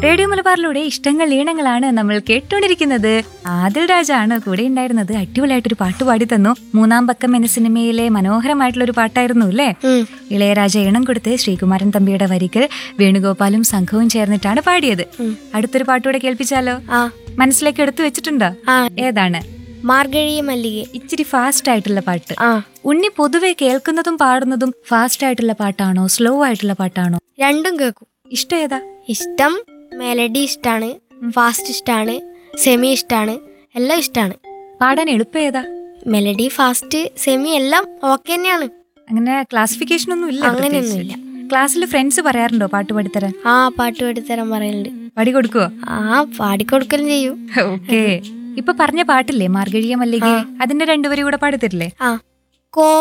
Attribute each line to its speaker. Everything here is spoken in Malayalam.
Speaker 1: റേഡിയോ മലബാറിലൂടെ ഇഷ്ടങ്ങൾ ഈണങ്ങളാണ് നമ്മൾ കേട്ടുകൊണ്ടിരിക്കുന്നത് ആദിൽ രാജാണ് കൂടെ ഉണ്ടായിരുന്നത് അടിപൊളിയായിട്ടൊരു പാട്ട് പാടി തന്നു മൂന്നാം പക്കം എന്ന സിനിമയിലെ മനോഹരമായിട്ടുള്ള ഒരു പാട്ടായിരുന്നു അല്ലേ
Speaker 2: ഉം.
Speaker 1: ഇളയരാജ ഈണം കൊടുത്ത് ശ്രീകുമാരൻ തമ്പിയുടെ വരികൾ വേണുഗോപാലും സംഘവും ചേർന്നിട്ടാണ് പാടിയത് അടുത്തൊരു പാട്ടുകൂടെ കേൾപ്പിച്ചാലോ
Speaker 2: ആ
Speaker 1: മനസ്സിലേക്ക് എടുത്തു വെച്ചിട്ടുണ്ടോ
Speaker 2: ആ
Speaker 1: ഏതാണ്
Speaker 2: മാർഗഴിയ മല്ലികെ
Speaker 1: ഇച്ചിരി ഫാസ്റ്റ് ആയിട്ടുള്ള പാട്ട്
Speaker 2: ആ
Speaker 1: ഉണ്ണി പൊതുവെ കേൾക്കുന്നതും പാടുന്നതും ഫാസ്റ്റ് ആയിട്ടുള്ള പാട്ടാണോ സ്ലോ ആയിട്ടുള്ള പാട്ടാണോ
Speaker 2: രണ്ടും കേൾക്കും
Speaker 1: ഇഷ്ടം ഏതാ
Speaker 2: ഇഷ്ടം മെലഡി ഇഷ്ടാണ് ഫാസ്റ്റ് ഇഷ്ടാണ് സെമി ഇഷ്ടാണ് എല്ലാം ഇഷ്ടാണ്
Speaker 1: പാടാൻ എളുപ്പം ഏതാ
Speaker 2: മെലഡി ഫാസ്റ്റ് സെമി എല്ലാം ഓക്കെ തന്നെയാണ്
Speaker 1: അങ്ങനെ ക്ലാസിഫിക്കേഷൻ ഒന്നും ഇല്ല
Speaker 2: അങ്ങനെയൊന്നുമില്ല.
Speaker 1: ക്ലാസ്സിൽ ഫ്രണ്ട്സ് പറയാറുണ്ടോ പാട്ട് പാടിത്തരാൻ
Speaker 2: ആ പാട്ട് പാടിത്തരാൻ പറയലുണ്ട്
Speaker 1: പാടി കൊടുക്കുവോ
Speaker 2: ആ പാടിക്കൊടുക്കലും ചെയ്യും
Speaker 1: ഓക്കേ ഇപ്പൊ പറഞ്ഞ പാട്ടില്ലേ മാർഗഴിയ മല്ലിക അതിന്റെ രണ്ടുപേരും കൂടെ പാടിത്തരില്ലേ
Speaker 2: ആ കോ